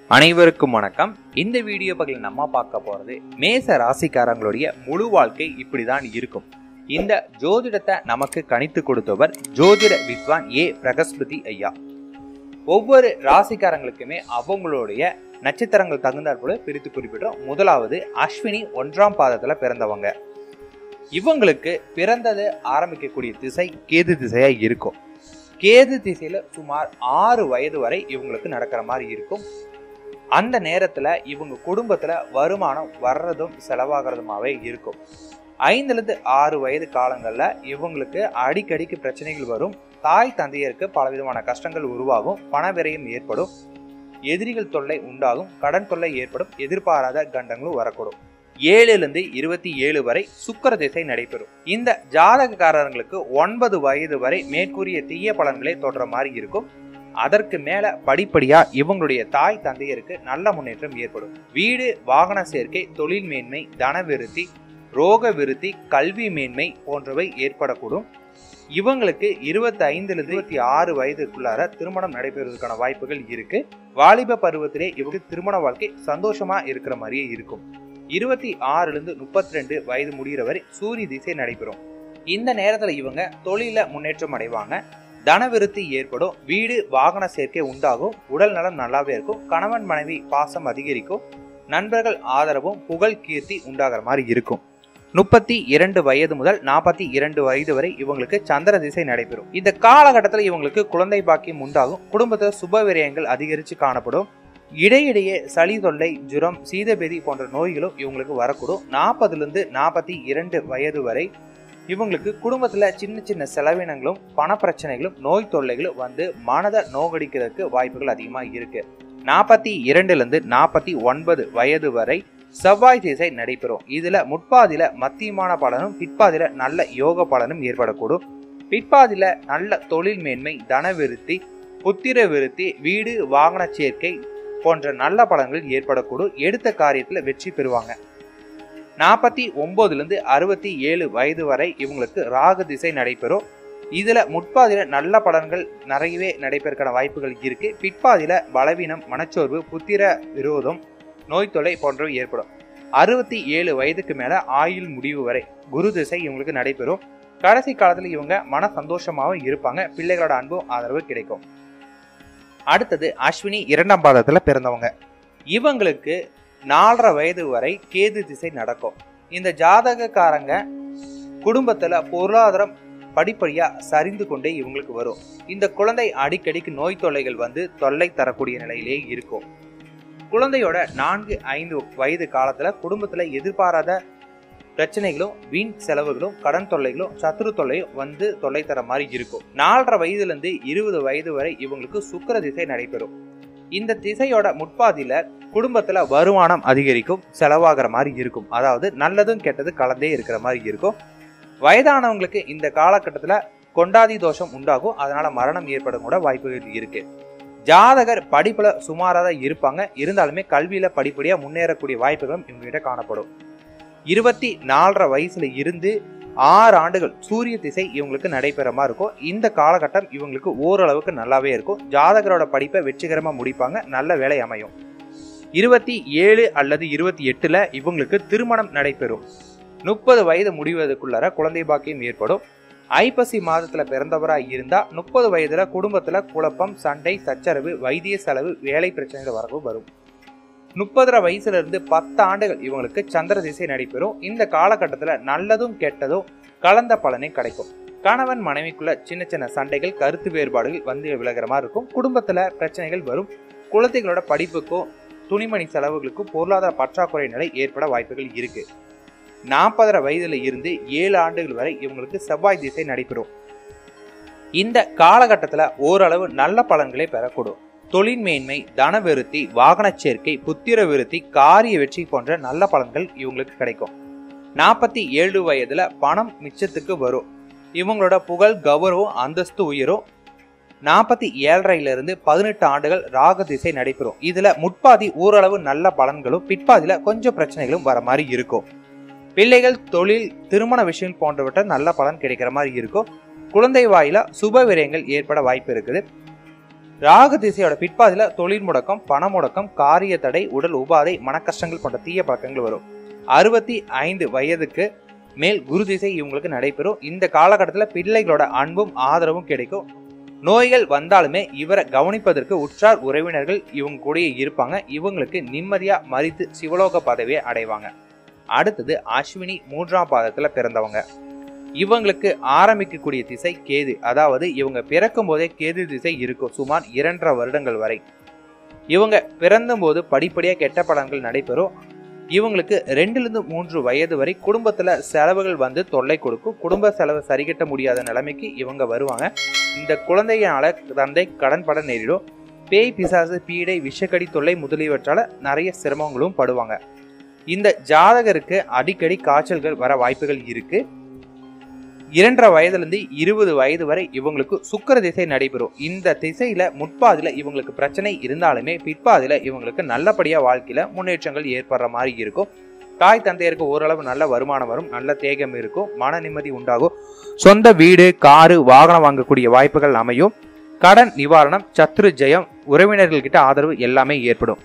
அனைவருக்கும் வணக்கம் இந்த வீடியோ பகுதியில் நம்ம பார்க்க போறது மேச ராசிக்காரங்களுடைய முழு வாழ்க்கை இப்படிதான் இருக்கும் இந்த ஜோதிடத்தை நமக்கு கணித்து கொடுத்தவர் ஜோதிட வித்வான் ஏ பிரகஸ்பதி ஐயா ஒவ்வொரு ராசிக்காரங்களுக்குமே அவங்களுடைய நட்சத்திரங்கள் தகுந்தாற் போல பிரித்து குறிப்பிட்டோம் முதலாவது அஸ்வினி ஒன்றாம் பாதத்துல பிறந்தவங்க இவங்களுக்கு பிறந்தது ஆரம்பிக்கக்கூடிய திசை கேது திசையா இருக்கும் கேது திசையில சுமார் ஆறு வயது வரை இவங்களுக்கு நடக்கிற மாதிரி இருக்கும் அந்த நேரத்துல இவங்க குடும்பத்துல வருமானம் வர்றதும் செலவாகிறதுமாவே இருக்கும் ஐந்துல இருந்து ஆறு வயது காலங்கள்ல இவங்களுக்கு அடிக்கடிக்கு பிரச்சனைகள் வரும் தாய் தந்தையருக்கு பலவிதமான கஷ்டங்கள் உருவாகும் பண விரயம் ஏற்படும் எதிரிகள் தொல்லை உண்டாகும் கடன் தொல்லை ஏற்படும் எதிர்பாராத கண்டங்களும் வரக்கூடும் ஏழுலேருந்து இருபத்தி ஏழு வரை சுக்கர திசை நடைபெறும் இந்த ஜாதகக்காரர்களுக்கு ஒன்பது வயது வரை மேற்கூறிய தீய பலன்களே தொடர மாதிரி இருக்கும் அதற்கு மேல படிப்படியா இவங்களுடைய தாய் தந்தையருக்கு நல்ல முன்னேற்றம் ஏற்படும் வீடு வாகன சேர்க்கை தொழில் மேன்மை தன விருத்தி ரோக விருத்தி கல்வி மேன்மை போன்றவை ஏற்படக்கூடும் இவங்களுக்கு இருபத்தி ஐந்துல இருபத்தி ஆறு வயதுக்குள்ளார திருமணம் நடைபெறுவதற்கான வாய்ப்புகள் இருக்கு வாலிப பருவத்திலே இவங்க திருமண வாழ்க்கை சந்தோஷமா இருக்கிற மாதிரியே இருக்கும் இருபத்தி ஆறுல இருந்து முப்பத்தி ரெண்டு வயது முடிகிற வரை சூரிய திசை நடைபெறும் இந்த நேரத்துல இவங்க தொழில முன்னேற்றம் அடைவாங்க தனவிருத்தி ஏற்படும் வீடு வாகன சேர்க்கை உண்டாகும் உடல் நலம் நல்லாவே இருக்கும் கணவன் மனைவி பாசம் அதிகரிக்கும் நண்பர்கள் ஆதரவும் புகழ் கீர்த்தி உண்டாகிற மாதிரி இருக்கும் முப்பத்தி இரண்டு வயது முதல் நாற்பத்தி இரண்டு வயது வரை இவங்களுக்கு சந்திர திசை நடைபெறும் இந்த காலகட்டத்தில் இவங்களுக்கு குழந்தை பாக்கியம் உண்டாகும் குடும்பத்தில் சுப விரயங்கள் அதிகரித்து காணப்படும் இடையிடையே சளி தொல்லை ஜுரம் சீதபேதி போன்ற நோய்களும் இவங்களுக்கு வரக்கூடும் நாற்பதுல இருந்து நாற்பத்தி இரண்டு வயது வரை இவங்களுக்கு குடும்பத்துல சின்ன சின்ன செலவினங்களும் பண பிரச்சனைகளும் நோய் தொல்லைகளும் வந்து மனதை நோகடிக்கிறதுக்கு வாய்ப்புகள் அதிகமா இருக்கு நாற்பத்தி இரண்டுல இருந்து நாற்பத்தி ஒன்பது வயது வரை செவ்வாய் திசை நடைபெறும் இதுல முற்பாதில மத்தியமான பலனும் பிற்பாதில நல்ல யோக பலனும் ஏற்படக்கூடும் பிற்பாதில நல்ல தொழில் மேன்மை தன விருத்தி புத்திர விருத்தி வீடு வாகன சேர்க்கை போன்ற நல்ல பலன்கள் ஏற்படக்கூடும் எடுத்த காரியத்துல வெற்றி பெறுவாங்க நாற்பத்தி ஒன்பதுல இருந்து அறுபத்தி ஏழு வயது வரை இவங்களுக்கு ராகு திசை நடைபெறும் இதுல முற்பாதில நல்ல பலன்கள் நிறையவே நடைபெறக்கான வாய்ப்புகள் இருக்கு பிற்பாதில பலவீனம் மனச்சோர்வு புத்திர விரோதம் நோய் தொல்லை போன்றவை ஏற்படும் அறுபத்தி ஏழு வயதுக்கு மேல ஆயுள் முடிவு வரை குரு திசை இவங்களுக்கு நடைபெறும் கடைசி காலத்துல இவங்க மன சந்தோஷமாகவும் இருப்பாங்க பிள்ளைகளோட அன்பும் ஆதரவு கிடைக்கும் அடுத்தது அஸ்வினி இரண்டாம் பாதத்துல பிறந்தவங்க இவங்களுக்கு நாலரை வயது வரை கேது திசை நடக்கும் இந்த ஜாதகக்காரங்க குடும்பத்துல பொருளாதாரம் படிப்படியா சரிந்து கொண்டே இவங்களுக்கு வரும் இந்த குழந்தை அடிக்கடிக்கு நோய் தொல்லைகள் வந்து தொல்லை தரக்கூடிய நிலையிலே இருக்கும் குழந்தையோட நான்கு ஐந்து வயது காலத்துல குடும்பத்துல எதிர்பாராத பிரச்சனைகளும் வீண் செலவுகளும் கடன் தொல்லைகளும் சத்துரு தொல்லையும் வந்து தொல்லை தர மாதிரி இருக்கும் நாலரை வயதுல இருந்து இருபது வயது வரை இவங்களுக்கு சுக்கர திசை நடைபெறும் இந்த திசையோட முற்பாதியில குடும்பத்துல வருமானம் அதிகரிக்கும் செலவாகிற மாதிரி இருக்கும் அதாவது நல்லதும் கெட்டது கலந்தே இருக்கிற மாதிரி இருக்கும் வயதானவங்களுக்கு இந்த காலகட்டத்துல கொண்டாதி தோஷம் உண்டாகும் அதனால மரணம் ஏற்படும் கூட வாய்ப்புகள் இருக்கு ஜாதகர் படிப்புல சுமாராக தான் இருப்பாங்க இருந்தாலுமே கல்வியில படிப்படியா முன்னேறக்கூடிய வாய்ப்புகளும் இவங்ககிட்ட காணப்படும் இருபத்தி நாலரை வயசுல இருந்து ஆறு ஆண்டுகள் சூரிய திசை இவங்களுக்கு நடைபெற மாதிரி இருக்கும் இந்த காலகட்டம் இவங்களுக்கு ஓரளவுக்கு நல்லாவே இருக்கும் ஜாதகரோட படிப்பை வெற்றிகரமா முடிப்பாங்க நல்ல வேலை அமையும் இருபத்தி ஏழு அல்லது இருபத்தி எட்டுல இவங்களுக்கு திருமணம் நடைபெறும் முப்பது வயது முடிவதற்குள்ளார குழந்தை பாக்கியம் ஏற்படும் ஐப்பசி மாதத்துல பிறந்தவரா இருந்தா முப்பது வயதுல குடும்பத்துல குழப்பம் சண்டை சச்சரவு வைத்திய செலவு வேலை பிரச்சனைகள் வரவும் வரும் முப்பதரை வயசுல இருந்து பத்து ஆண்டுகள் இவங்களுக்கு சந்திர திசை நடைபெறும் இந்த காலகட்டத்துல நல்லதும் கெட்டதும் கலந்த பலனே கிடைக்கும் கணவன் மனைவிக்குள்ள சின்ன சின்ன சண்டைகள் கருத்து வேறுபாடுகள் வந்து விலகிற மாதிரி இருக்கும் குடும்பத்துல பிரச்சனைகள் வரும் குழந்தைகளோட படிப்புக்கும் துணிமணி செலவுகளுக்கும் பொருளாதார பற்றாக்குறை நிலை ஏற்பட வாய்ப்புகள் இருக்கு நாற்பதரை வயதுல இருந்து ஏழு ஆண்டுகள் வரை இவங்களுக்கு செவ்வாய் திசை நடைபெறும் இந்த காலகட்டத்துல ஓரளவு நல்ல பலன்களை பெறக்கூடும் தொழில் மேன்மை தன விருத்தி வாகன சேர்க்கை புத்திர விருத்தி காரிய வெற்றி போன்ற நல்ல பலன்கள் இவங்களுக்கு கிடைக்கும் நாற்பத்தி ஏழு வயதுல பணம் மிச்சத்துக்கு வரும் இவங்களோட புகழ் கௌரவம் அந்தஸ்து உயரும் நாற்பத்தி ஏழரைல இருந்து பதினெட்டு ஆண்டுகள் ராக திசை நடைபெறும் இதுல முற்பாதி ஓரளவு நல்ல பலன்களும் பிற்பாதியில கொஞ்சம் பிரச்சனைகளும் வர மாதிரி இருக்கும் பிள்ளைகள் தொழில் திருமண விஷயம் போன்றவற்றை நல்ல பலன் கிடைக்கிற மாதிரி இருக்கும் குழந்தை வாயில சுப விரயங்கள் ஏற்பட வாய்ப்பு இருக்குது ராகு திசையோட பிற்பாதியில தொழில் முடக்கம் பண முடக்கம் காரிய தடை உடல் உபாதை மனக்கஷ்டங்கள் போன்ற தீய பழக்கங்கள் வரும் அறுபத்தி ஐந்து வயதுக்கு மேல் குரு திசை இவங்களுக்கு நடைபெறும் இந்த காலகட்டத்தில் பிள்ளைகளோட அன்பும் ஆதரவும் கிடைக்கும் நோய்கள் வந்தாலுமே இவரை கவனிப்பதற்கு உற்றார் உறவினர்கள் இவங்க கூடயே இருப்பாங்க இவங்களுக்கு நிம்மதியா மறித்து சிவலோக பதவியை அடைவாங்க அடுத்தது அஸ்வினி மூன்றாம் பாதத்துல பிறந்தவங்க இவங்களுக்கு ஆரம்பிக்கக்கூடிய திசை கேது அதாவது இவங்க பிறக்கும் போதே கேது திசை இருக்கும் சுமார் இரண்டரை வருடங்கள் வரை இவங்க பிறந்தபோது படிப்படியாக கெட்ட பலன்கள் நடைபெறும் இவங்களுக்கு ரெண்டுலேருந்து மூன்று வயது வரை குடும்பத்தில் செலவுகள் வந்து தொல்லை கொடுக்கும் குடும்ப செலவு சரிகட்ட முடியாத நிலைமைக்கு இவங்க வருவாங்க இந்த குழந்தையினால தந்தை கடன் பட நேரிடும் பேய் பிசாசு பீடை விஷக்கடி தொல்லை முதலியவற்றால நிறைய சிரமங்களும் படுவாங்க இந்த ஜாதகருக்கு அடிக்கடி காய்ச்சல்கள் வர வாய்ப்புகள் இருக்கு இரண்டரை வயதுலேருந்து இருபது வயது வரை இவங்களுக்கு சுக்கர திசை நடைபெறும் இந்த திசையில முற்பாதில இவங்களுக்கு பிரச்சனை இருந்தாலுமே பிற்பாதில இவங்களுக்கு நல்லபடியா வாழ்க்கையில முன்னேற்றங்கள் ஏற்படுற மாதிரி இருக்கும் தாய் தந்தையருக்கு ஓரளவு நல்ல வருமானம் வரும் நல்ல தேகம் இருக்கும் மன நிம்மதி உண்டாகும் சொந்த வீடு காரு வாகனம் வாங்கக்கூடிய வாய்ப்புகள் அமையும் கடன் நிவாரணம் சத்ரு ஜெயம் உறவினர்கள்கிட்ட ஆதரவு எல்லாமே ஏற்படும்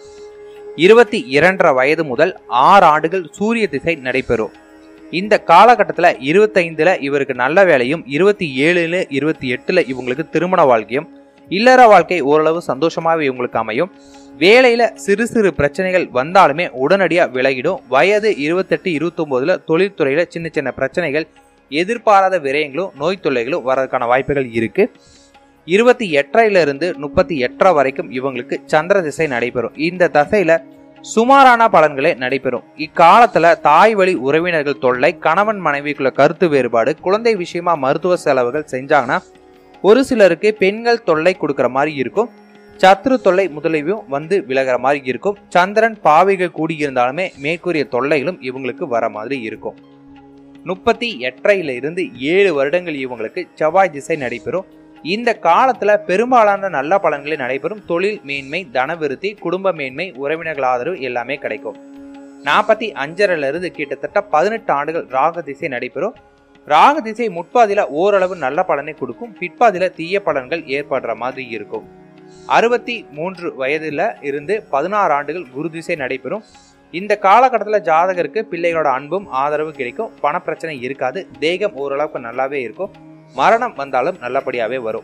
இருபத்தி இரண்டரை வயது முதல் ஆறு ஆண்டுகள் சூரிய திசை நடைபெறும் இந்த காலகட்டத்தில் இருபத்தைந்துல இவருக்கு நல்ல வேலையும் இருபத்தி ஏழுல இருபத்தி எட்டுல இவங்களுக்கு திருமண வாழ்க்கையும் இல்லற வாழ்க்கை ஓரளவு சந்தோஷமாகவே இவங்களுக்கு அமையும் வேலையில சிறு சிறு பிரச்சனைகள் வந்தாலுமே உடனடியா விலகிடும் வயது இருபத்தெட்டு இருபத்தொன்பதுல தொழில்துறையில சின்ன சின்ன பிரச்சனைகள் எதிர்பாராத விரயங்களும் நோய் தொல்லைகளும் வரதுக்கான வாய்ப்புகள் இருக்கு இருபத்தி எட்டரையில இருந்து முப்பத்தி எட்டரை வரைக்கும் இவங்களுக்கு சந்திர திசை நடைபெறும் இந்த தசையில சுமாரான பலன்களே நடைபெறும் இக்காலத்துல தாய் வழி உறவினர்கள் தொல்லை கணவன் மனைவிக்குள்ள கருத்து வேறுபாடு குழந்தை விஷயமா மருத்துவ செலவுகள் செஞ்சாங்கன்னா ஒரு சிலருக்கு பெண்கள் தொல்லை கொடுக்குற மாதிரி இருக்கும் சத்ரு தொல்லை முதலியும் வந்து விலகிற மாதிரி இருக்கும் சந்திரன் பாவிகள் கூடியிருந்தாலுமே மேற்கூறிய தொல்லைகளும் இவங்களுக்கு வர மாதிரி இருக்கும் முப்பத்தி எட்டரையில இருந்து ஏழு வருடங்கள் இவங்களுக்கு செவ்வாய் திசை நடைபெறும் இந்த காலத்துல பெரும்பாலான நல்ல பலன்களே நடைபெறும் தொழில் மேன்மை தனவிருத்தி குடும்ப மேன்மை உறவினர்கள் ஆதரவு எல்லாமே கிடைக்கும் நாற்பத்தி அஞ்சரைல இருந்து கிட்டத்தட்ட பதினெட்டு ஆண்டுகள் ராக திசை நடைபெறும் ராக திசை முற்பாதில ஓரளவு நல்ல பலனை கொடுக்கும் பிற்பாதில தீய பலன்கள் ஏற்படுற மாதிரி இருக்கும் அறுபத்தி மூன்று வயதுல இருந்து பதினாறு ஆண்டுகள் குரு திசை நடைபெறும் இந்த காலகட்டத்தில் ஜாதகருக்கு பிள்ளைகளோட அன்பும் ஆதரவும் கிடைக்கும் பணப்பிரச்சனை இருக்காது தேகம் ஓரளவுக்கு நல்லாவே இருக்கும் மரணம் வந்தாலும் நல்லபடியாவே வரும்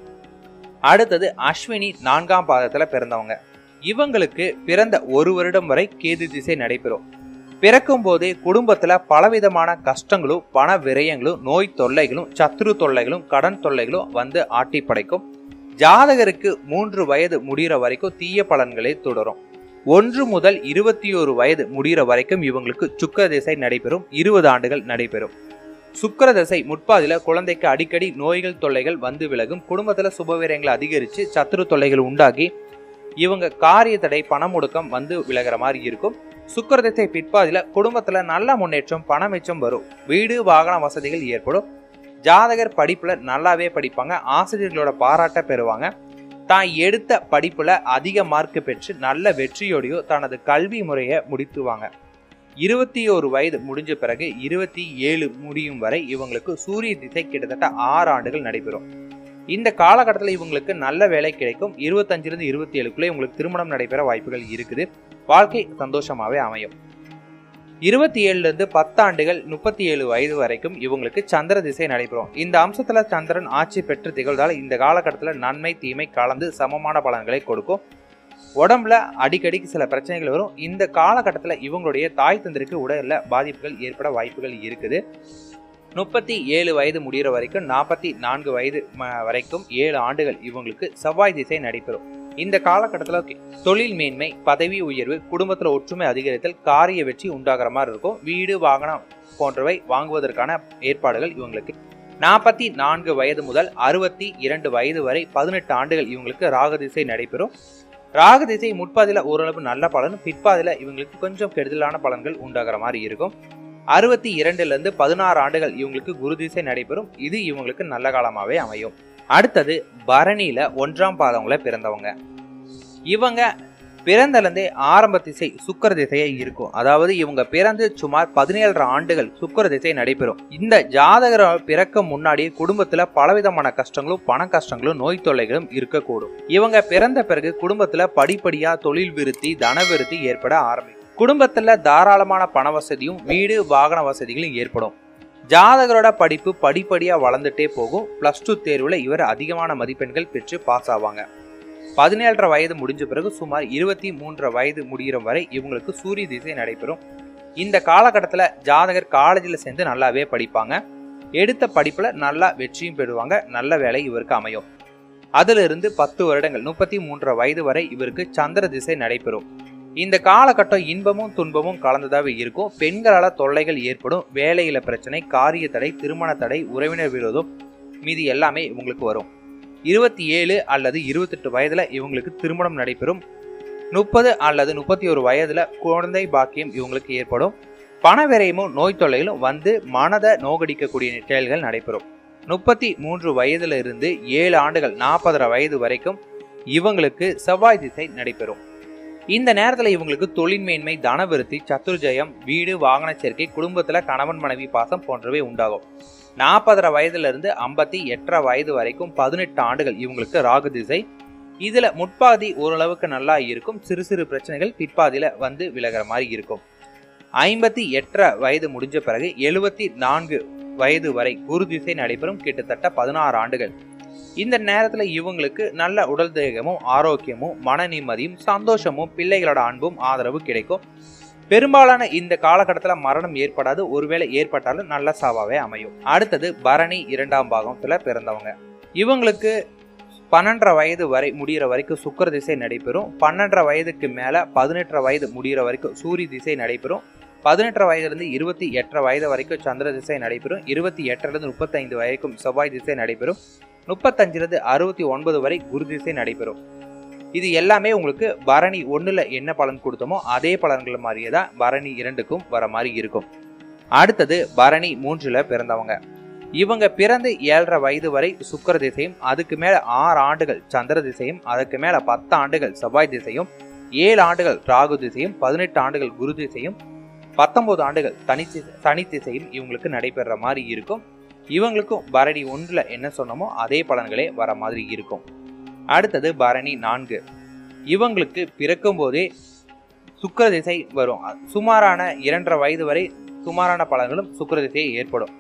அடுத்தது அஸ்வினி நான்காம் பாதத்துல பிறந்தவங்க இவங்களுக்கு பிறந்த ஒரு வருடம் வரை கேது திசை நடைபெறும் பிறக்கும் போதே குடும்பத்துல பலவிதமான கஷ்டங்களும் பண விரயங்களும் நோய் தொல்லைகளும் சத்ரு தொல்லைகளும் கடன் தொல்லைகளும் வந்து ஆட்டி படைக்கும் ஜாதகருக்கு மூன்று வயது முடிகிற வரைக்கும் தீய பலன்களே தொடரும் ஒன்று முதல் இருபத்தி ஒரு வயது முடிகிற வரைக்கும் இவங்களுக்கு சுக்கர திசை நடைபெறும் இருபது ஆண்டுகள் நடைபெறும் சுக்கர தசை முற்பாதில குழந்தைக்கு அடிக்கடி நோய்கள் தொல்லைகள் வந்து விலகும் குடும்பத்துல சுபவீரங்களை அதிகரிச்சு சத்துரு தொல்லைகள் உண்டாகி இவங்க காரிய தடை பண முடக்கம் வந்து விலகிற மாதிரி இருக்கும் சுக்கர திசை பிற்பாதில குடும்பத்துல நல்ல முன்னேற்றம் பண மிச்சம் வரும் வீடு வாகன வசதிகள் ஏற்படும் ஜாதகர் படிப்புல நல்லாவே படிப்பாங்க ஆசிரியர்களோட பாராட்ட பெறுவாங்க தான் எடுத்த படிப்புல அதிக மார்க் பெற்று நல்ல வெற்றியோடையோ தனது கல்வி முறையை முடித்துவாங்க இருபத்தி ஒரு வயது முடிஞ்ச பிறகு இருபத்தி ஏழு முடியும் வரை இவங்களுக்கு சூரிய திசை கிட்டத்தட்ட ஆறு ஆண்டுகள் நடைபெறும் இந்த காலகட்டத்தில் இவங்களுக்கு நல்ல வேலை கிடைக்கும் இருபத்தஞ்சிலிருந்து இருபத்தி ஏழுக்குள்ளே இவங்களுக்கு திருமணம் நடைபெற வாய்ப்புகள் இருக்குது வாழ்க்கை சந்தோஷமாவே அமையும் இருபத்தி ஏழுல இருந்து பத்தாண்டுகள் முப்பத்தி ஏழு வயது வரைக்கும் இவங்களுக்கு சந்திர திசை நடைபெறும் இந்த அம்சத்துல சந்திரன் ஆட்சி பெற்று திகழ்ந்தால் இந்த காலகட்டத்தில் நன்மை தீமை கலந்து சமமான பலன்களை கொடுக்கும் உடம்புல அடிக்கடிக்கு சில பிரச்சனைகள் வரும் இந்த காலகட்டத்தில் இவங்களுடைய தாய் தந்திற்கு உடல்ல பாதிப்புகள் ஏற்பட வாய்ப்புகள் இருக்குது முப்பத்தி ஏழு வயது முடிகிற வரைக்கும் நாற்பத்தி நான்கு வயது ம- வரைக்கும் ஏழு ஆண்டுகள் இவங்களுக்கு செவ்வாய் திசை நடைபெறும் இந்த காலகட்டத்தில் தொழில் மேன்மை பதவி உயர்வு குடும்பத்தில் ஒற்றுமை அதிகரித்தல் காரிய வெற்றி உண்டாகிற மாதிரி இருக்கும் வீடு வாகனம் போன்றவை வாங்குவதற்கான ஏற்பாடுகள் இவங்களுக்கு நாற்பத்தி நான்கு வயது முதல் அறுபத்தி இரண்டு வயது வரை பதினெட்டு ஆண்டுகள் இவங்களுக்கு ராகதிசை நடைபெறும் ராகதிசை முற்பாதில ஓரளவு நல்ல பலனும் பிற்பாதில இவங்களுக்கு கொஞ்சம் கெடுதலான பலன்கள் உண்டாகிற மாதிரி இருக்கும் அறுபத்தி இரண்டுல இருந்து பதினாறு ஆண்டுகள் இவங்களுக்கு குரு திசை நடைபெறும் இது இவங்களுக்கு நல்ல காலமாவே அமையும் அடுத்தது பரணியில ஒன்றாம் பாதவங்கள பிறந்தவங்க இவங்க பிறந்தலேருந்தே ஆரம்ப திசை சுக்கர திசையை இருக்கும் அதாவது இவங்க பிறந்து சுமார் பதினேழரை ஆண்டுகள் சுக்கர திசை நடைபெறும் இந்த ஜாதகர பிறக்க முன்னாடி குடும்பத்துல பலவிதமான கஷ்டங்களும் பண கஷ்டங்களும் நோய் தொல்லைகளும் இருக்கக்கூடும் இவங்க பிறந்த பிறகு குடும்பத்துல படிப்படியா தொழில் விருத்தி தன விருத்தி ஏற்பட ஆரம்பிக்கும் குடும்பத்துல தாராளமான பண வசதியும் வீடு வாகன வசதிகளும் ஏற்படும் ஜாதகரோட படிப்பு படிப்படியா வளர்ந்துட்டே போகும் பிளஸ் டூ தேர்வுல இவர் அதிகமான மதிப்பெண்கள் பெற்று பாஸ் ஆவாங்க பதினேழரை வயது முடிஞ்ச பிறகு சுமார் இருபத்தி மூன்றரை வயது முடிகிற வரை இவங்களுக்கு சூரிய திசை நடைபெறும் இந்த காலகட்டத்தில் ஜாதகர் காலேஜில் சேர்ந்து நல்லாவே படிப்பாங்க எடுத்த படிப்பில் நல்லா வெற்றியும் பெறுவாங்க நல்ல வேலை இவருக்கு அமையும் அதிலிருந்து பத்து வருடங்கள் முப்பத்தி மூன்றரை வயது வரை இவருக்கு சந்திர திசை நடைபெறும் இந்த காலகட்டம் இன்பமும் துன்பமும் கலந்ததாகவே இருக்கும் பெண்களால் தொல்லைகள் ஏற்படும் வேலையில பிரச்சனை காரிய தடை திருமண தடை உறவினர் விரோதம் மீதி எல்லாமே இவங்களுக்கு வரும் இருபத்தி ஏழு அல்லது இருபத்தெட்டு வயதுல இவங்களுக்கு திருமணம் நடைபெறும் முப்பது அல்லது முப்பத்தி ஒரு வயதுல குழந்தை பாக்கியம் இவங்களுக்கு ஏற்படும் பண விரயமும் நோய் தொல்லைகளும் வந்து மனதை நோகடிக்கக்கூடிய செயல்கள் நடைபெறும் முப்பத்தி மூன்று வயதுல இருந்து ஏழு ஆண்டுகள் நாற்பதரை வயது வரைக்கும் இவங்களுக்கு செவ்வாய் திசை நடைபெறும் இந்த நேரத்தில் இவங்களுக்கு தொழில்மேன்மை தனவிருத்தி சத்துர்ஜயம் வீடு வாகன சேர்க்கை குடும்பத்தில் கணவன் மனைவி பாசம் போன்றவை உண்டாகும் நாற்பதரை வயதுல இருந்து ஐம்பத்தி எட்டரை வயது வரைக்கும் பதினெட்டு ஆண்டுகள் இவங்களுக்கு ராகு திசை இதுல முற்பாதி ஓரளவுக்கு நல்லா இருக்கும் சிறு சிறு பிரச்சனைகள் பிற்பாதியில வந்து விலகிற மாதிரி இருக்கும் ஐம்பத்தி எட்டரை வயது முடிஞ்ச பிறகு எழுபத்தி நான்கு வயது வரை குரு திசை நடைபெறும் கிட்டத்தட்ட பதினாறு ஆண்டுகள் இந்த நேரத்துல இவங்களுக்கு நல்ல உடல் தேகமும் ஆரோக்கியமும் மன நிம்மதியும் சந்தோஷமும் பிள்ளைகளோட அன்பும் ஆதரவு கிடைக்கும் பெரும்பாலான இந்த காலகட்டத்தில் மரணம் ஏற்படாது ஒருவேளை ஏற்பட்டாலும் நல்ல சாவாவே அமையும் அடுத்தது பரணி இரண்டாம் பாகத்துல பிறந்தவங்க இவங்களுக்கு பன்னெண்டரை வயது வரை முடிகிற வரைக்கும் சுக்கர திசை நடைபெறும் பன்னெண்டரை வயதுக்கு மேல பதினெட்டரை வயது முடிகிற வரைக்கும் சூரிய திசை நடைபெறும் பதினெட்டரை வயதுலேருந்து இருபத்தி எட்டரை வயது வரைக்கும் சந்திர திசை நடைபெறும் இருபத்தி எட்டுலேருந்து முப்பத்தைந்து வரைக்கும் செவ்வாய் திசை நடைபெறும் முப்பத்தஞ்சிலிருந்து அறுபத்தி ஒன்பது வரை குரு திசை நடைபெறும் இது எல்லாமே உங்களுக்கு பரணி ஒன்றில் என்ன பலன் கொடுத்தோமோ அதே பலன்கள் மாதிரியே தான் பரணி இரண்டுக்கும் வர மாதிரி இருக்கும் அடுத்தது பரணி மூன்றில் பிறந்தவங்க இவங்க பிறந்து ஏழரை வயது வரை சுக்கர திசையும் அதுக்கு மேல ஆறு ஆண்டுகள் சந்திர திசையும் அதுக்கு மேல பத்து ஆண்டுகள் செவ்வாய் திசையும் ஏழு ஆண்டுகள் ராகு திசையும் பதினெட்டு ஆண்டுகள் குரு திசையும் பத்தொன்பது ஆண்டுகள் தனி தனி திசையும் இவங்களுக்கு நடைபெற மாதிரி இருக்கும் இவங்களுக்கும் பரணி ஒன்றில் என்ன சொன்னோமோ அதே பலன்களே வர மாதிரி இருக்கும் அடுத்தது பரணி நான்கு இவங்களுக்கு பிறக்கும் போதே சுக்கர திசை வரும் சுமாரான இரண்டரை வயது வரை சுமாரான பலன்களும் சுக்கர திசையை ஏற்படும்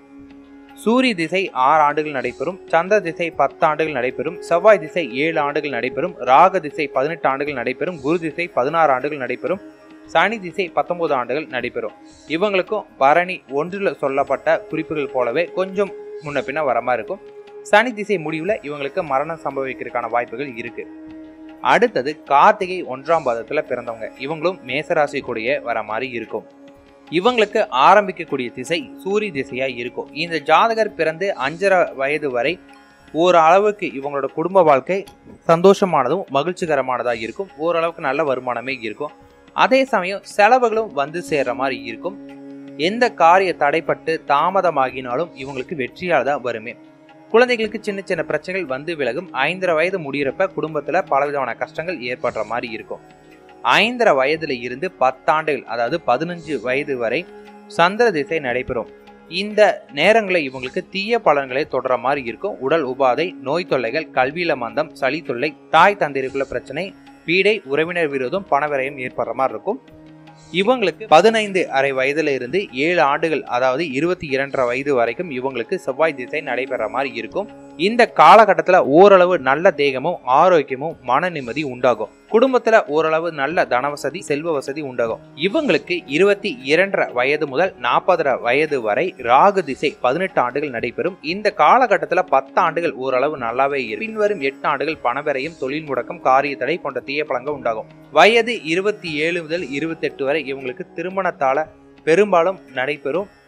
சூரிய திசை ஆறு ஆண்டுகள் நடைபெறும் சந்திர திசை பத்து ஆண்டுகள் நடைபெறும் செவ்வாய் திசை ஏழு ஆண்டுகள் நடைபெறும் ராக திசை பதினெட்டு ஆண்டுகள் நடைபெறும் குரு திசை பதினாறு ஆண்டுகள் நடைபெறும் சனி திசை பத்தொன்பது ஆண்டுகள் நடைபெறும் இவங்களுக்கும் பரணி ஒன்றில் சொல்லப்பட்ட குறிப்புகள் போலவே கொஞ்சம் முன்ன பின்ன வர மாதிரி இருக்கும் சனி திசை முடிவில் இவங்களுக்கு மரணம் சம்பவிக்கிறதுக்கான வாய்ப்புகள் இருக்கு அடுத்தது கார்த்திகை ஒன்றாம் பாதத்தில் பிறந்தவங்க இவங்களும் மேசராசி கூடிய வர மாதிரி இருக்கும் இவங்களுக்கு ஆரம்பிக்கக்கூடிய திசை சூரிய திசையா இருக்கும் இந்த ஜாதகர் பிறந்து அஞ்சரை வயது வரை ஓரளவுக்கு இவங்களோட குடும்ப வாழ்க்கை சந்தோஷமானதும் மகிழ்ச்சிகரமானதாக இருக்கும் ஓரளவுக்கு நல்ல வருமானமே இருக்கும் அதே சமயம் செலவுகளும் வந்து சேர்ற மாதிரி இருக்கும் எந்த காரிய தடைப்பட்டு தாமதமாகினாலும் இவங்களுக்கு வெற்றியால் தான் வருமே குழந்தைகளுக்கு சின்ன சின்ன பிரச்சனைகள் வந்து விலகும் ஐந்தரை வயது முடிகிறப்ப குடும்பத்தில் பலவிதமான கஷ்டங்கள் ஏற்படுற மாதிரி இருக்கும் ஐந்தரை வயதுல இருந்து பத்தாண்டுகள் அதாவது பதினஞ்சு வயது வரை சந்திர திசை நடைபெறும் இந்த நேரங்களில் இவங்களுக்கு தீய பலன்களை தொடர மாதிரி இருக்கும் உடல் உபாதை நோய் தொல்லைகள் கல்வியில மந்தம் சளி தொல்லை தாய் தந்தைக்குள்ள பிரச்சனை பீடை உறவினர் விரோதம் பணவிரயம் ஏற்படுற மாதிரி இருக்கும் இவங்களுக்கு பதினைந்து அரை வயதுல இருந்து ஏழு ஆண்டுகள் அதாவது இருபத்தி இரண்டரை வயது வரைக்கும் இவங்களுக்கு செவ்வாய் திசை நடைபெற மாதிரி இருக்கும் இந்த காலகட்டத்தில் ஓரளவு நல்ல தேகமும் ஆரோக்கியமும் மன நிம்மதி உண்டாகும் குடும்பத்துல ஓரளவு நல்ல தனவசதி செல்வ வசதி உண்டாகும் இவங்களுக்கு இருபத்தி இரண்டரை வயது முதல் நாற்பதரை வயது வரை ராகு திசை பதினெட்டு ஆண்டுகள் நடைபெறும் இந்த காலகட்டத்தில் பத்து ஆண்டுகள் ஓரளவு நல்லாவே இருக்கும் பின்வரும் எட்டு ஆண்டுகள் பணவரையும் தொழில் முடக்கம் காரிய தடை போன்ற தீய பலங்கள் உண்டாகும் வயது இருபத்தி ஏழு முதல் இருபத்தி எட்டு வரை இவங்களுக்கு திருமணத்தால பெரும்பாலும் நடைபெறும்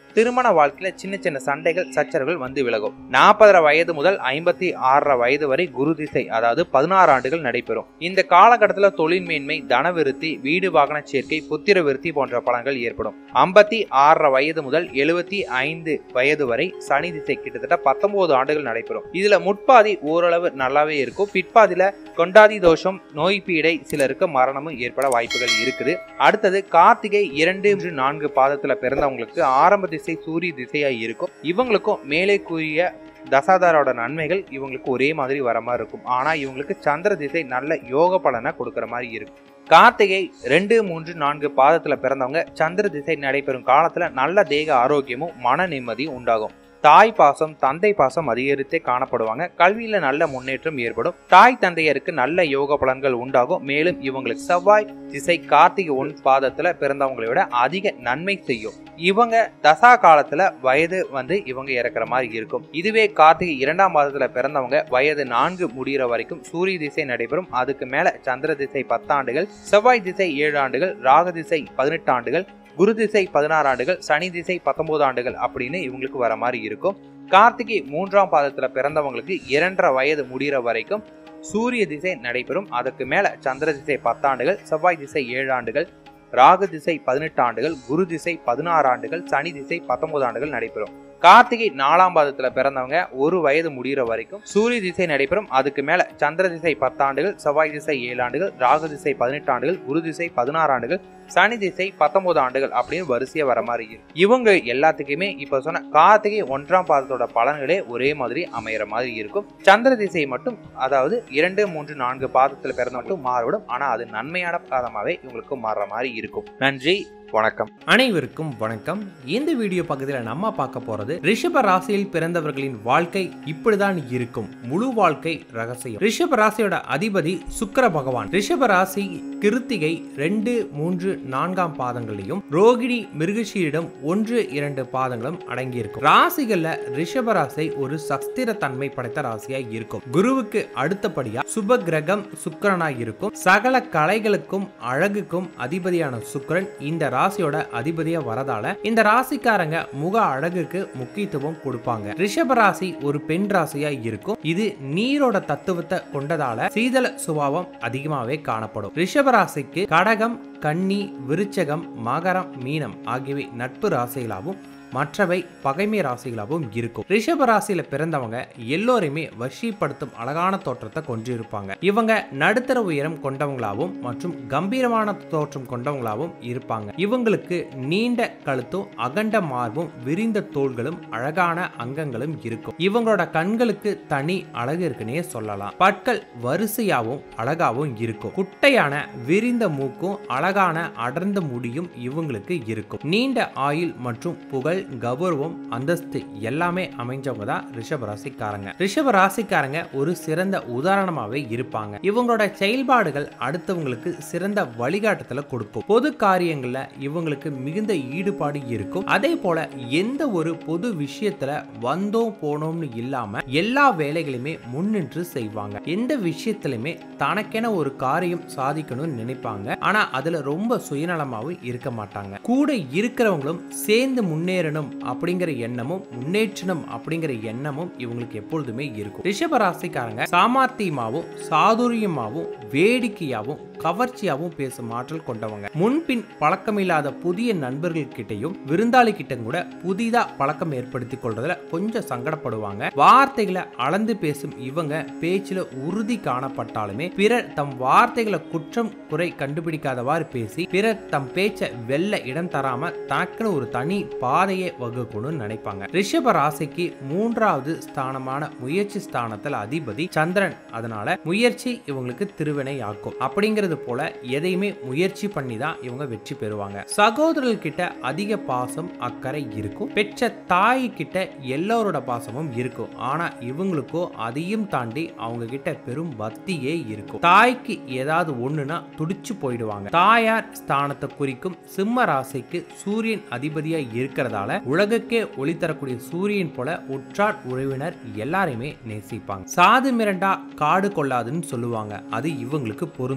திருமண வாழ்க்கையில சின்ன சின்ன சண்டைகள் சச்சரவுகள் வந்து விலகும் நாற்பதரை வயது முதல் ஐம்பத்தி ஆறரை வயது வரை குரு திசை அதாவது பதினாறு ஆண்டுகள் நடைபெறும் இந்த காலகட்டத்தில் தொழில் மேன்மை தனவிருத்தி வீடு வாகன சேர்க்கை புத்திர விருத்தி போன்ற பலன்கள் ஏற்படும் ஐம்பத்தி ஆறரை வயது முதல் எழுபத்தி ஐந்து வயது வரை சனி திசை கிட்டத்தட்ட பத்தொன்பது ஆண்டுகள் நடைபெறும் இதுல முற்பாதி ஓரளவு நல்லாவே இருக்கும் பிற்பாதியில கொண்டாதி தோஷம் நோய் பீடை சிலருக்கு மரணமும் ஏற்பட வாய்ப்புகள் இருக்குது அடுத்தது கார்த்திகை இரண்டு மூன்று, நான்கு பாதத்துல பிறந்தவங்களுக்கு ஆரம்ப திசை சூரிய திசையா இருக்கும் இவங்களுக்கும் மேலே கூறிய தசாதாரோட நன்மைகள் இவங்களுக்கு ஒரே மாதிரி வர மாதிரி இருக்கும் ஆனா இவங்களுக்கு சந்திர திசை நல்ல யோக பலனை கொடுக்கற மாதிரி இருக்கும் கார்த்திகை ரெண்டு மூன்று நான்கு பாதத்துல பிறந்தவங்க சந்திர திசை நடைபெறும் காலத்துல நல்ல தேக ஆரோக்கியமும் மன நிம்மதியும் உண்டாகும் தாய் பாசம் தந்தை பாசம் அதிகரித்தே காணப்படுவாங்க கல்வியில நல்ல முன்னேற்றம் ஏற்படும் தாய் தந்தையருக்கு நல்ல யோக பலன்கள் உண்டாகும் மேலும் இவங்களுக்கு செவ்வாய் திசை கார்த்திகை ஒன் பாதத்துல பிறந்தவங்களை விட அதிக நன்மை செய்யும் இவங்க தசா காலத்துல வயது வந்து இவங்க இறக்குற மாதிரி இருக்கும் இதுவே கார்த்திகை இரண்டாம் பாதத்துல பிறந்தவங்க வயது நான்கு முடிகிற வரைக்கும் சூரிய திசை நடைபெறும் அதுக்கு மேல சந்திர திசை பத்தாண்டுகள் செவ்வாய் திசை ஏழு ஆண்டுகள் ராக திசை பதினெட்டு ஆண்டுகள் குரு திசை பதினாறு ஆண்டுகள் சனி திசை பத்தொன்பது ஆண்டுகள் அப்படின்னு இவங்களுக்கு வர மாதிரி இருக்கும் கார்த்திகை மூன்றாம் பாதத்துல பிறந்தவங்களுக்கு இரண்டரை வயது முடிகிற வரைக்கும் சூரிய திசை நடைபெறும் அதுக்கு மேல சந்திர திசை பத்தாண்டுகள் செவ்வாய் திசை ஏழு ஆண்டுகள் ராகு திசை பதினெட்டு ஆண்டுகள் குரு திசை பதினாறு ஆண்டுகள் சனி திசை பத்தொன்பது ஆண்டுகள் நடைபெறும் கார்த்திகை நாலாம் பாதத்துல பிறந்தவங்க ஒரு வயது முடிகிற வரைக்கும் சூரிய திசை நடைபெறும் அதுக்கு மேல சந்திர திசை பத்தாண்டுகள் செவ்வாய் திசை ஏழு ஆண்டுகள் ராகு திசை பதினெட்டு ஆண்டுகள் குரு திசை பதினாறு ஆண்டுகள் சனி திசை பத்தொன்பது ஆண்டுகள் அப்படின்னு வரிசையா வர மாதிரி இருக்கு இவங்க எல்லாத்துக்குமே இப்ப சொன்ன கார்த்திகை ஒன்றாம் பாதத்தோட பலன்களே ஒரே மாதிரி அமையற மாதிரி இருக்கும் சந்திர திசை மட்டும் அதாவது இரண்டு மூன்று நான்கு பாதத்துல பிறந்த மட்டும் மாறுபடும் ஆனா அது நன்மையான பாதமாவே இவங்களுக்கு மாறுற மாதிரி இருக்கும் நன்றி வணக்கம் அனைவருக்கும் வணக்கம் இந்த வீடியோ பகுதியில் நம்ம பார்க்க போறது ரிஷப ராசியில் பிறந்தவர்களின் வாழ்க்கை இப்படிதான் இருக்கும் முழு வாழ்க்கை ரகசியம் ரிஷப ராசியோட அதிபதி சுக்கிர பகவான் ரிஷப ராசி கிருத்திகை ரெண்டு மூன்று நான்காம் பாதங்களையும் ரோகிணி மிருகஷீரிடம் ஒன்று இரண்டு பாதங்களும் அடங்கியிருக்கும் ராசிகள்ல ரிஷப ராசி ஒரு சஸ்திர தன்மை படைத்த ராசியா இருக்கும் குருவுக்கு அடுத்தபடியா சுப கிரகம் சுக்கிரனா இருக்கும் சகல கலைகளுக்கும் அழகுக்கும் அதிபதியான சுக்கிரன் இந்த ராசியோட அதிபதியா வரதால இந்த ராசிக்காரங்க முக அழகுக்கு முக்கியத்துவம் கொடுப்பாங்க ரிஷப ராசி ஒரு பெண் ராசியா இருக்கும் இது நீரோட தத்துவத்தை கொண்டதால சீதள சுபாவம் அதிகமாவே காணப்படும் ரிஷப ராசிக்கு கடகம் கன்னி விருச்சகம் மகரம் மீனம் ஆகியவை நட்பு ராசிகளாகவும் மற்றவை பகைமை ராசிகளாகவும் இருக்கும் ரிஷப ராசியில பிறந்தவங்க எல்லோரையுமே வஷீப்படுத்தும் அழகான தோற்றத்தை கொண்டிருப்பாங்க இவங்க நடுத்தர உயரம் கொண்டவங்களாகவும் மற்றும் கம்பீரமான தோற்றம் கொண்டவங்களாகவும் இருப்பாங்க இவங்களுக்கு நீண்ட கழுத்தும் அகண்ட மார்பும் விரிந்த தோள்களும் அழகான அங்கங்களும் இருக்கும் இவங்களோட கண்களுக்கு தனி அழகு இருக்குன்னே சொல்லலாம் பற்கள் வரிசையாகவும் அழகாவும் இருக்கும் குட்டையான விரிந்த மூக்கும் அழகான அடர்ந்த முடியும் இவங்களுக்கு இருக்கும் நீண்ட ஆயுள் மற்றும் புகழ் கௌரவம் அந்தஸ்து எல்லாமே அமைஞ்சவங்க தான் ரிஷப ராசிக்காரங்க ரிஷப ராசிக்காரங்க ஒரு சிறந்த உதாரணமாவே இருப்பாங்க இவங்களோட செயல்பாடுகள் அடுத்தவங்களுக்கு சிறந்த வழிகாட்டுதல கொடுக்கும் பொது காரியங்கள்ல இவங்களுக்கு மிகுந்த ஈடுபாடு இருக்கும் அதே போல எந்த ஒரு பொது விஷயத்துல வந்தோம் போனோம்னு இல்லாம எல்லா வேலைகளையுமே முன்னின்று செய்வாங்க எந்த விஷயத்திலுமே தனக்கென ஒரு காரியம் சாதிக்கணும்னு நினைப்பாங்க ஆனா அதுல ரொம்ப சுயநலமாவும் இருக்க மாட்டாங்க கூட இருக்கிறவங்களும் சேர்ந்து முன்னேறணும் அப்படிங்கிற எண்ணமும் முன்னேற்றணும் அப்படிங்கிற எண்ணமும் இவங்களுக்கு எப்பொழுதுமே இருக்கும் ரிஷப ராசிக்காரங்க சாமர்த்தியமாவும் சாதுரியமாவும் வேடிக்கையாவும் கவர்ச்சியாவும் பேசும் ஆற்றல் கொண்டவங்க முன்பின் பழக்கமில்லாத புதிய நண்பர்கள் கிட்டையும் விருந்தாளி கிட்ட கூட புதிதா பழக்கம் ஏற்படுத்தி கொள்றதுல கொஞ்சம் சங்கடப்படுவாங்க வார்த்தைகளை அளந்து பேசும் இவங்க பேச்சுல உறுதி காணப்பட்டாலுமே பிறர் தம் வார்த்தைகளை குற்றம் குறை கண்டுபிடிக்காதவாறு பேசி பிறர் தம் பேச்சை வெல்ல இடம் தராம தனக்குன்னு ஒரு தனி பாதையை வகுக்கணும்னு நினைப்பாங்க ரிஷப ராசிக்கு மூன்றாவது ஸ்தானமான முயற்சி ஸ்தானத்தில் அதிபதி சந்திரன் அதனால முயற்சி இவங்களுக்கு திருவினை ஆக்கும் அப்படிங்கிறது போல எதையுமே முயற்சி பண்ணி தான் இவங்க வெற்றி பெறுவாங்க சகோதரர்கள் கிட்ட அதிக பாசம் அக்கறை இருக்கும் பெற்ற தாய் கிட்ட எல்லோரோட பாசமும் இருக்கும் ஆனா இவங்களுக்கோ அதையும் தாண்டி அவங்க கிட்ட பெரும் பக்தியே இருக்கும் தாய்க்கு ஏதாவது ஒண்ணுனா துடிச்சு போயிடுவாங்க தாயார் ஸ்தானத்தை குறிக்கும் சிம்ம ராசிக்கு சூரியன் அதிபதியா இருக்கிறதால உலகுக்கே ஒளி தரக்கூடிய சூரியன் போல உற்றார் உறவினர் எல்லாரையுமே நேசிப்பாங்க சாது மிரண்டா காடு கொள்ளாதுன்னு சொல்லுவாங்க அது இவங்களுக்கு பொருந்தும்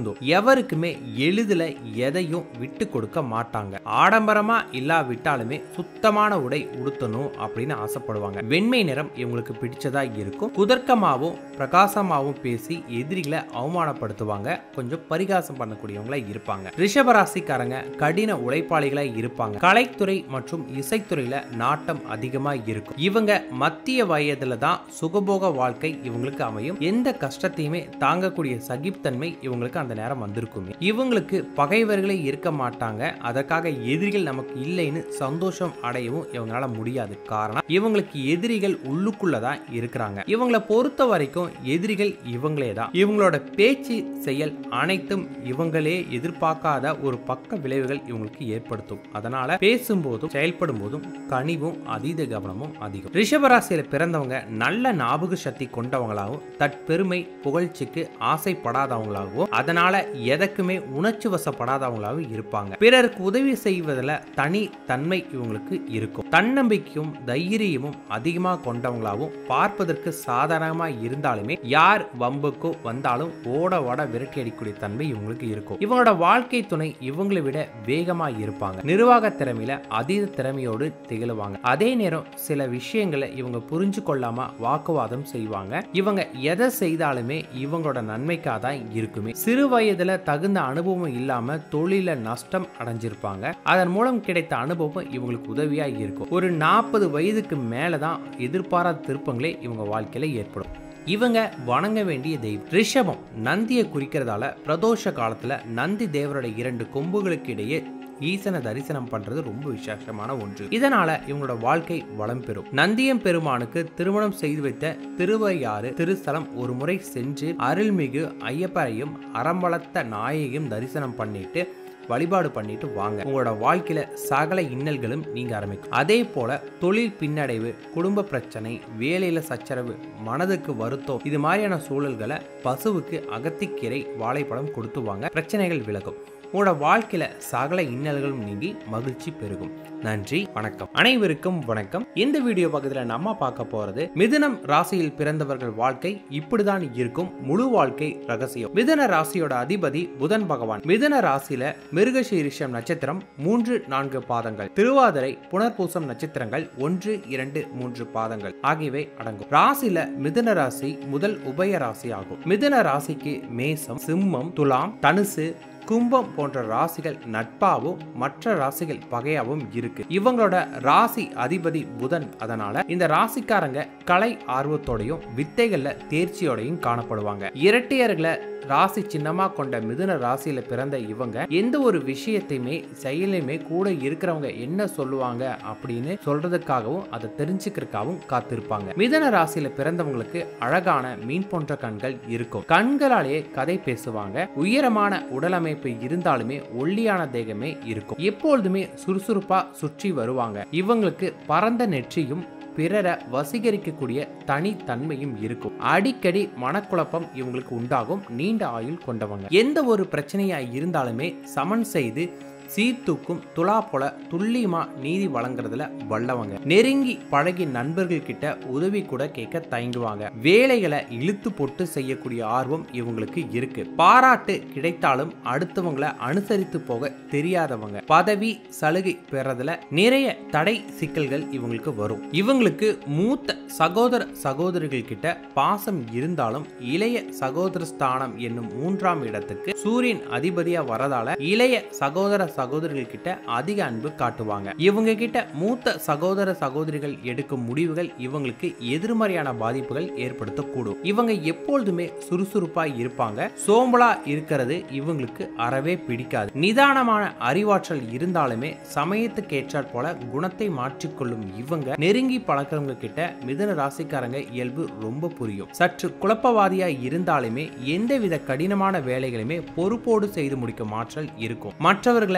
எவருக்குமே எளிதில் எதையும் விட்டு கொடுக்க மாட்டாங்க ஆடம்பரமா இல்லாவிட்டாலுமே சுத்தமான உடை உடுத்தணும் அப்படின்னு ஆசைப்படுவாங்க வெண்மை நிறம் இவங்களுக்கு பிடிச்சதா இருக்கும் குதர்க்கமாகவும் பிரகாசமாகவும் பேசி எதிரிகளை அவமானப்படுத்துவாங்க கொஞ்சம் பரிகாசம் பண்ணக்கூடியவங்களா இருப்பாங்க ரிஷபராசிக்காரங்க கடின உழைப்பாளிகளா இருப்பாங்க கலைத்துறை மற்றும் இசைத்துறையில நாட்டம் அதிகமா இருக்கும் இவங்க மத்திய வயதுல தான் சுகபோக வாழ்க்கை இவங்களுக்கு அமையும் எந்த கஷ்டத்தையுமே தாங்கக்கூடிய சகிப்தன்மை இவங்களுக்கு அந்த நேரம் வந்திருக்குமே இவங்களுக்கு பகைவர்களே இருக்க மாட்டாங்க அதற்காக எதிரிகள் நமக்கு இல்லைன்னு சந்தோஷம் அடையவும் இவங்களால முடியாது காரணம் இவங்களுக்கு எதிரிகள் உள்ளுக்குள்ள தான் இருக்கிறாங்க இவங்களை பொறுத்த வரைக்கும் எதிரிகள் இவங்களே தான் இவங்களோட பேச்சு செயல் அனைத்தும் இவங்களே எதிர்பார்க்காத ஒரு பக்க விளைவுகள் இவங்களுக்கு ஏற்படுத்தும் அதனால பேசும்போதும் செயல்படும் போதும் கனிவும் அதீத கவனமும் அதிகம் ரிஷபராசியில பிறந்தவங்க நல்ல ஞாபக சக்தி கொண்டவங்களாகவும் தற்பெருமை புகழ்ச்சிக்கு ஆசைப்படாதவங்களாகவும் அதனால எதற்குமே உணர்ச்சி வசப்படாதவங்களாகவும் இருப்பாங்க பிறருக்கு உதவி செய்வதில் தனி தன்மை இவங்களுக்கு இருக்கும் தன்னம்பிக்கையும் தைரியமும் அதிகமாக கொண்டவங்களாகவும் பார்ப்பதற்கு சாதாரணமாக இருந்தாலுமே யார் வம்புக்கோ வந்தாலும் ஓட ஓட விரட்டி அடிக்கக்கூடிய தன்மை இவங்களுக்கு இருக்கும் இவங்களோட வாழ்க்கை துணை இவங்களை விட வேகமா இருப்பாங்க நிர்வாக திறமையில அதீத திறமையோடு திகழுவாங்க அதே நேரம் சில விஷயங்களை இவங்க புரிஞ்சு கொள்ளாம வாக்குவாதம் செய்வாங்க இவங்க எதை செய்தாலுமே இவங்களோட நன்மைக்காக தான் இருக்குமே சிறு வயதுல தகுந்த அனுபவம் இல்லாம தொழில நஷ்டம் அடைஞ்சிருப்பாங்க அதன் மூலம் கிடைத்த அனுபவம் இவங்களுக்கு உதவியா இருக்கும் ஒரு நாற்பது வயதுக்கு மேலதான் எதிர்பாராத திருப்பங்களே இவங்க வாழ்க்கையில ஏற்படும் இவங்க வணங்க வேண்டிய தெய்வம் ரிஷபம் நந்தியை குறிக்கிறதால பிரதோஷ காலத்துல நந்தி தேவரோட இரண்டு கொம்புகளுக்கு இடையே ஈசனை தரிசனம் பண்றது ரொம்ப விசேஷமான ஒன்று இதனால இவங்களோட வாழ்க்கை வளம் பெறும் நந்தியம் பெருமானுக்கு திருமணம் செய்து வைத்த திருவையாறு திருஸ்தலம் ஒரு முறை சென்று அருள்மிகு ஐயப்பரையும் அறம்பளத்த நாயையும் தரிசனம் பண்ணிட்டு வழிபாடு பண்ணிட்டு வாங்க உங்களோட வாழ்க்கையில சகல இன்னல்களும் நீங்க ஆரம்பிக்கும் அதே போல தொழில் பின்னடைவு குடும்ப பிரச்சனை வேலையில சச்சரவு மனதுக்கு வருத்தம் இது மாதிரியான சூழல்களை பசுவுக்கு அகத்திக்கீரை வாழைப்பழம் கொடுத்து வாங்க பிரச்சனைகள் விலகும் உங்களோட வாழ்க்கையில சகல இன்னல்களும் நீங்கி மகிழ்ச்சி பெருகும் நன்றி வணக்கம் அனைவருக்கும் வணக்கம் இந்த வீடியோ பக்கத்துல நம்ம பார்க்க போறது மிதுனம் ராசியில் பிறந்தவர்கள் வாழ்க்கை இப்படிதான் இருக்கும் முழு வாழ்க்கை ரகசியம் மிதுன ராசியோட அதிபதி புதன் பகவான் மிதுன ராசியில மிருகசீரிஷம் நட்சத்திரம் மூன்று நான்கு பாதங்கள் திருவாதிரை புனர்பூசம் நட்சத்திரங்கள் ஒன்று இரண்டு மூன்று பாதங்கள் ஆகியவை அடங்கும் ராசியில மிதுன ராசி முதல் உபய ராசி ஆகும் மிதுன ராசிக்கு மேசம் சிம்மம் துலாம் தனுசு கும்பம் போன்ற ராசிகள் நட்பாவும் மற்ற ராசிகள் பகையாவும் இருக்கு இவங்களோட ராசி அதிபதி புதன் அதனால இந்த ராசிக்காரங்க கலை ஆர்வத்தோடையும் வித்தைகள்ல தேர்ச்சியோடையும் காணப்படுவாங்க இரட்டையர்களை ராசி சின்னமா கொண்ட மிதுன ராசியில பிறந்த இவங்க எந்த ஒரு விஷயத்தையுமே செயலையுமே கூட இருக்கிறவங்க என்ன சொல்லுவாங்க அப்படின்னு சொல்றதுக்காகவும் அதை தெரிஞ்சுக்கிறதுக்காகவும் காத்திருப்பாங்க மிதுன ராசியில பிறந்தவங்களுக்கு அழகான மீன் போன்ற கண்கள் இருக்கும் கண்களாலேயே கதை பேசுவாங்க உயரமான உடலமைப்பு இருந்தாலுமே ஒல்லியான தேகமே இருக்கும் எப்பொழுதுமே சுறுசுறுப்பா சுற்றி வருவாங்க இவங்களுக்கு பரந்த நெற்றியும் பிறரை வசீகரிக்கக்கூடிய தனித்தன்மையும் இருக்கும் அடிக்கடி மனக்குழப்பம் இவங்களுக்கு உண்டாகும் நீண்ட ஆயுள் கொண்டவங்க எந்த ஒரு பிரச்சனையா இருந்தாலுமே சமன் செய்து சீர்தூக்கும் துலா போல துல்லியமா நீதி வழங்குறதுல வல்லவங்க நெருங்கி பழகி நண்பர்கள் கிட்ட உதவி கூட கேட்க தயங்குவாங்க வேலைகளை இழுத்து போட்டு செய்யக்கூடிய ஆர்வம் இவங்களுக்கு இருக்கு பாராட்டு கிடைத்தாலும் அடுத்தவங்களை அனுசரித்து போக தெரியாதவங்க பதவி சலுகை பெறதுல நிறைய தடை சிக்கல்கள் இவங்களுக்கு வரும் இவங்களுக்கு மூத்த சகோதர சகோதரிகள் கிட்ட பாசம் இருந்தாலும் இளைய சகோதர ஸ்தானம் என்னும் மூன்றாம் இடத்துக்கு சூரியன் அதிபதியா வரதால இளைய சகோதர சகோதரிகள் கிட்ட அதிக அன்பு காட்டுவாங்க இவங்க கிட்ட மூத்த சகோதர சகோதரிகள் எடுக்கும் முடிவுகள் இவங்களுக்கு எதிர்மறையான பாதிப்புகள் ஏற்படுத்தக்கூடும் இவங்க எப்பொழுதுமே சுறுசுறுப்பா இருப்பாங்க சோம்பலா இருக்கிறது இவங்களுக்கு அறவே பிடிக்காது நிதானமான அறிவாற்றல் இருந்தாலுமே சமயத்துக்கு ஏற்றாற் போல குணத்தை மாற்றிக்கொள்ளும் இவங்க நெருங்கி பழக்கிறவங்க கிட்ட மிதன ராசிக்காரங்க இயல்பு ரொம்ப புரியும் சற்று குழப்பவாதியா இருந்தாலுமே எந்தவித கடினமான வேலைகளுமே பொறுப்போடு செய்து முடிக்கும் ஆற்றல் இருக்கும் மற்றவர்களை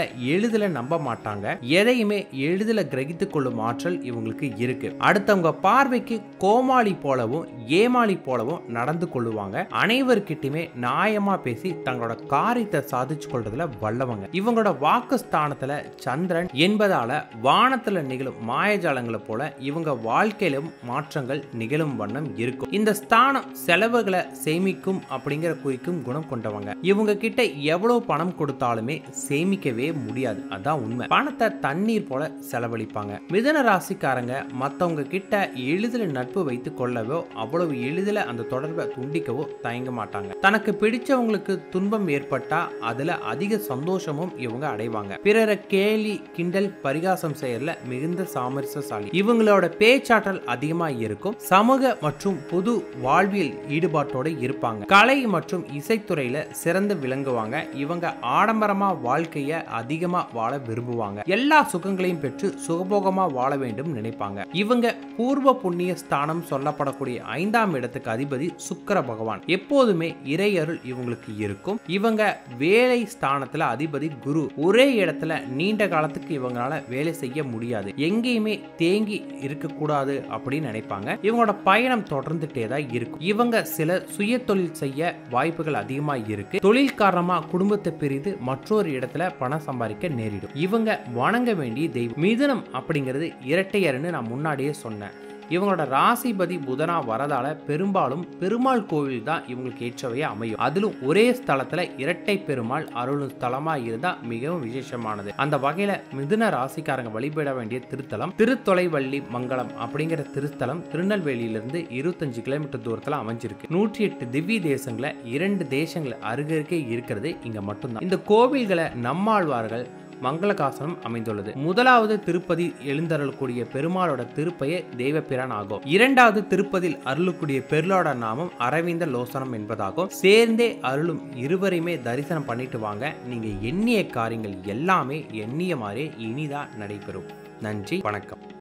எளிதில் நம்ப மாட்டாங்க எதையுமே எளிதில் கிரகித்து கொள்ளும் ஆற்றல் இவங்களுக்கு இருக்கு அடுத்தவங்க பார்வைக்கு கோமாளி போலவும் ஏமாளி போலவும் நடந்து கொள்ளுவாங்க அனைவர்கிட்டயுமே நியாயமா பேசி தங்களோட காரியத்தை சாதிச்சு கொள்றதுல வல்லவங்க இவங்களோட வாக்கு ஸ்தானத்துல சந்திரன் என்பதால வானத்துல நிகழும் மாயஜாலங்களை போல இவங்க வாழ்க்கையிலும் மாற்றங்கள் நிகழும் வண்ணம் இருக்கும் இந்த ஸ்தானம் செலவுகளை சேமிக்கும் அப்படிங்கிற குறிக்கும் குணம் கொண்டவங்க இவங்க கிட்ட எவ்வளவு பணம் கொடுத்தாலுமே சேமிக்கவே முடியாது அதான் உண்மை பணத்தை தண்ணீர் போல செலவழிப்பாங்க மிதன ராசிக்காரங்க மத்தவங்க கிட்ட எளிதில் நட்பு வைத்து கொள்ளவோ அவ்வளவு எளிதில் அந்த தொடர்பை துண்டிக்கவோ தயங்க மாட்டாங்க தனக்கு பிடிச்சவங்களுக்கு துன்பம் ஏற்பட்டா அதுல அதிக சந்தோஷமும் இவங்க அடைவாங்க பிறரை கேலி கிண்டல் பரிகாசம் செய்யறதுல மிகுந்த சாமர்சசாலி இவங்களோட பேச்சாற்றல் அதிகமா இருக்கும் சமூக மற்றும் பொது வாழ்வியல் ஈடுபாட்டோட இருப்பாங்க கலை மற்றும் இசைத்துறையில சிறந்து விளங்குவாங்க இவங்க ஆடம்பரமா வாழ்க்கைய அதிகமா வாழ விரும்புவாங்க எல்லா சுகங்களையும் பெற்று சுகபோகமா வாழ வேண்டும் நினைப்பாங்க இவங்க பூர்வ புண்ணிய ஸ்தானம் சொல்லப்படக்கூடிய ஐந்தாம் இடத்துக்கு அதிபதி சுக்கிர பகவான் எப்போதுமே இறையருள் இவங்களுக்கு இருக்கும் இவங்க வேலை ஸ்தானத்துல அதிபதி குரு ஒரே இடத்துல நீண்ட காலத்துக்கு இவங்களால வேலை செய்ய முடியாது எங்கேயுமே தேங்கி இருக்கக்கூடாது அப்படின்னு நினைப்பாங்க இவங்களோட பயணம் தொடர்ந்துட்டே தான் இருக்கும் இவங்க சில சுய தொழில் செய்ய வாய்ப்புகள் அதிகமா இருக்கு தொழில் காரணமா குடும்பத்தை பிரிந்து மற்றொரு இடத்துல பணம் சம்பாதிக்க நேரிடும் இவங்க வணங்க வேண்டிய தெய்வம் மிதுனம் அப்படிங்கிறது இரட்டையர்னு நான் முன்னாடியே சொன்னேன் இவங்களோட ராசிபதி புதனா வரதால பெரும்பாலும் பெருமாள் கோவில் தான் இவங்களுக்கு ஏற்றவையே அமையும் அதிலும் ஒரே ஸ்தலத்துல இரட்டை பெருமாள் அருளும் ஸ்தலமா இருந்தா மிகவும் விசேஷமானது அந்த வகையில மிதுன ராசிக்காரங்க வழிபட வேண்டிய திருத்தலம் திருத்தொலைவள்ளி மங்கலம் அப்படிங்கிற திருத்தலம் திருநெல்வேலியிலிருந்து இருபத்தஞ்சு கிலோமீட்டர் தூரத்துல அமைஞ்சிருக்கு நூற்றி எட்டு திவ்ய தேசங்களை இரண்டு தேசங்கள் அருகருகே இருக்கிறது இங்க மட்டும்தான் இந்த கோவில்களை நம்மாழ்வார்கள் மங்களகாசனம் அமைந்துள்ளது முதலாவது திருப்பதி எழுந்தருளக்கூடிய பெருமாளோட திருப்பெயர் தெய்வப்பிரான் ஆகும் இரண்டாவது திருப்பதியில் அருளக்கூடிய பெருளோட நாமம் அரவிந்த லோசனம் என்பதாகும் சேர்ந்தே அருளும் இருவரையுமே தரிசனம் பண்ணிட்டு வாங்க நீங்க எண்ணிய காரியங்கள் எல்லாமே எண்ணிய மாதிரியே இனிதா நடைபெறும் நன்றி வணக்கம்